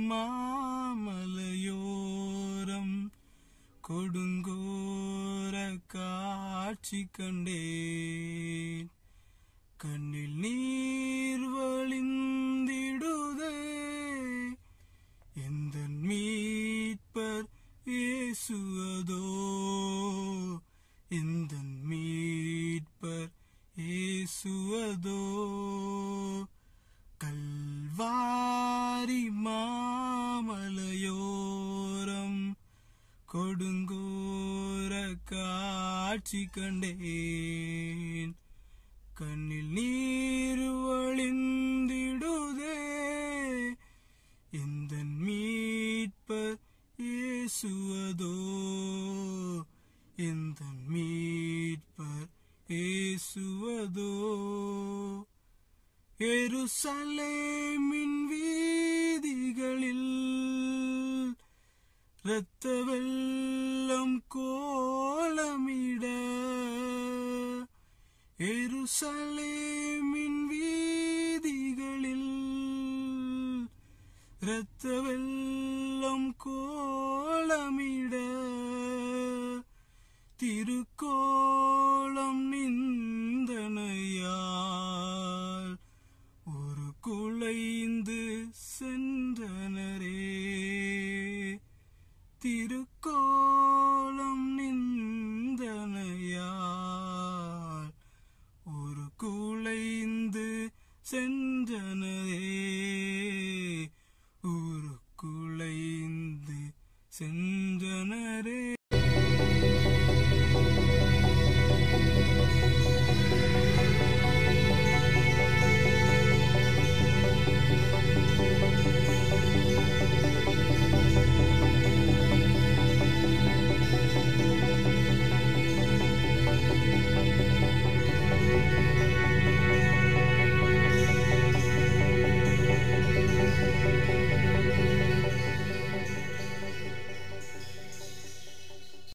மாமலையோரம் கொடுங்கோர காட்சி கண்டேன் கண்ணில் நீர் வழிந்திடுதே எந்த மீட்பர் இயேசுவதோ எந்த மீட்பர் இயேசுவதோ கல்வாரி மாமலையோரம் கொடுங்கோர காட்சி கண்டேன் கண்ணில் நீர் வழிந்திடுதே எந்த மீட்பர் இயேசுவதோ எந்த மீட்பர் இயேசுவதோ எருசலேமின் வீதிகளில் இரத்த வெள்ளம் கோலமிட எருசலேமின் வீதிகளில் இரத்த வெள்ளம் கோலமிட திருக்கோலம் நிந்தனையால் ஒரு குலைந்து சென்றனரே திருக்கோலம் நிந்தனையால் ஒரு குலைந்து சென்றனரே ஒரு குலைந்து சென்றனரே